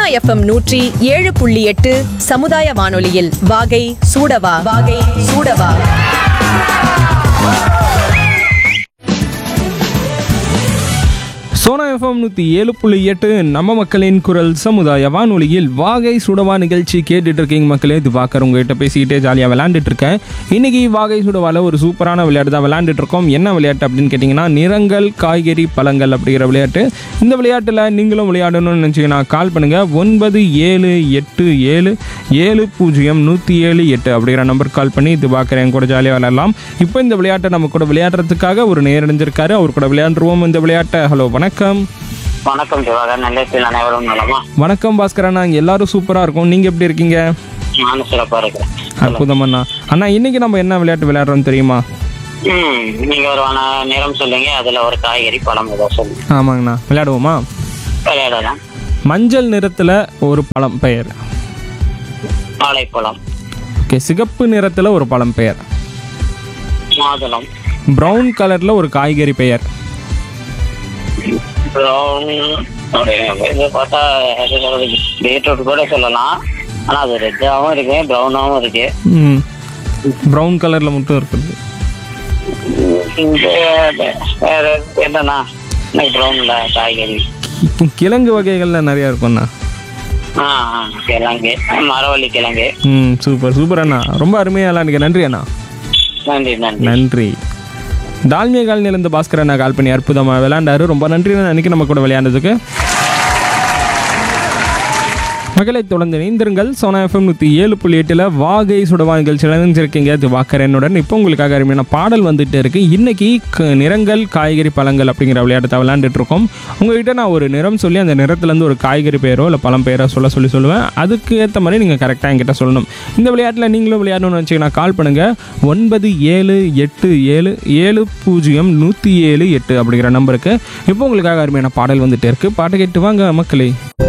FM நூற்றி ஏழு புள்ளி எட்டு சமுதாய வானொலியில் வாகை சூடவா வாகை சூடவா சோனா எஃப்எம் நூற்றி ஏழு புள்ளி எட்டு நம்ம மக்களின் குரல் சமுதாய வானொலியில் வாகை சுடவா நிகழ்ச்சி கேட்டுட்டு இருக்கீங்க மக்களே இது பார்க்குற உங்ககிட்ட பேசிக்கிட்டே ஜாலியாக விளையாண்டுட்டு இருக்கேன் இன்னைக்கு வாகை சுடவால ஒரு சூப்பரான விளையாட்டு தான் விளையாண்டுட்டு இருக்கோம் என்ன விளையாட்டு அப்படின்னு கேட்டிங்கன்னா நிறங்கள் காய்கறி பழங்கள் அப்படிங்கிற விளையாட்டு இந்த விளையாட்டில் நீங்களும் விளையாடணும்னு நினச்சிங்கன்னா கால் பண்ணுங்கள் ஒன்பது ஏழு எட்டு ஏழு ஏழு பூஜ்ஜியம் நூற்றி ஏழு எட்டு அப்படிங்கிற நம்பர் கால் பண்ணி இது பார்க்குறேன் கூட ஜாலியாக விளையாடலாம் இப்போ இந்த விளையாட்டை நம்ம கூட விளையாடுறதுக்காக ஒரு நேரடைஞ்சிருக்காரு அவர் கூட விளையாண்டுருவோம் இந்த விளையாட்டை ஹலோ வணக்கம் வணக்கம் திவாகர் நிலையத்தில் அனைவரும் நலமா வணக்கம் பாஸ்கரண்ணா இங்கே எல்லாரும் சூப்பராக இருக்கும் நீங்கள் எப்படி இருக்கீங்க நானும் சிறப்பா இருக்கிறேன் அற்புதம் அண்ணா அண்ணா இன்னைக்கு நம்ம என்ன விளையாட்டு விளையாடுறோம் தெரியுமா ம் நீங்க ஒரு வன- நிறம் சொல்லுங்க அதுல ஒரு காய்கறி பழம் ஏதோ சொல்லுங்க ஆமாங்கண்ணா விளையாடுவோமா விளையாடலாம் மஞ்சள் நிறத்தில் ஒரு பழம் பெயர் வாழைப்பழம் ஓகே சிகப்பு நிறத்தில் ஒரு பழம் பெயர் மாதுளம் ப்ரௌன் கலரில் ஒரு காய்கறி பெயர் ப்ரௌன் இது பார்த்தா எது சொல்றது? பீட்ரூட் கூட சொல்லலாம் ஆனா அது ரெட்டாவும் இருக்கு ப்ரௌனாவும் இருக்கு ம் ப்ரௌன் கலரில் மட்டும் இருக்குது இந்த வேற என்னன்னா ப்ரௌன்ல காய்கறி கிழங்கு வகைகளில் நிறையா இருக்கும்ண்ணா ஆ ஆ, கிழங்கு மரவள்ளி கிழங்கு ம் சூப்பர் சூப்பர் அண்ணா ரொம்ப அருமையாக விளையாண்டுங்க நன்றி அண்ணா நன்றி நன்றி நன்றி டால்மியா காலனிலேருந்து பாஸ்கர் அண்ணா கால் பண்ணி அற்புதமாக விளையாண்டாரு ரொம்ப நன்றி அன்னைக்கு நம்ம கூட விளையாண்டதுக்கு மகளை தொடர்ந்து இணைந்திருங்கள் சோனா எஃப்எம் நூற்றி ஏழு புள்ளி எட்டில் வாகை சுடவா நிகழ்ச்சியில் இணைஞ்சிருக்கீங்க இது வாக்கரனுடன் இப்போ உங்களுக்காக அருமையான பாடல் வந்துட்டு இருக்கு இன்னைக்கு க- நிறங்கள் காய்கறி பழங்கள் அப்படிங்கிற விளையாட்டை விளையாண்டுட்டு இருக்கோம் உங்ககிட்ட நான் ஒரு நிறம் சொல்லி அந்த நிறத்துலேருந்து ஒரு காய்கறி பெயரோ இல்லை பழம் பெயரோ சொல்ல சொல்லி சொல்லுவேன் அதுக்கு ஏற்ற மாதிரி நீங்கள் கரெக்டாக என்கிட்ட சொல்லணும் இந்த விளையாட்டில் நீங்களும் விளையாடணும்னு வச்சிங்கன்னா கால் பண்ணுங்கள் ஒன்பது ஏழு எட்டு ஏழு ஏழு பூஜ்ஜியம் நூற்றி ஏழு எட்டு அப்படிங்கிற நம்பருக்கு இப்போ உங்களுக்காக அருமையான பாடல் வந்துட்டே இருக்கு பாட்டு கேட்டு வாங்க மக்களே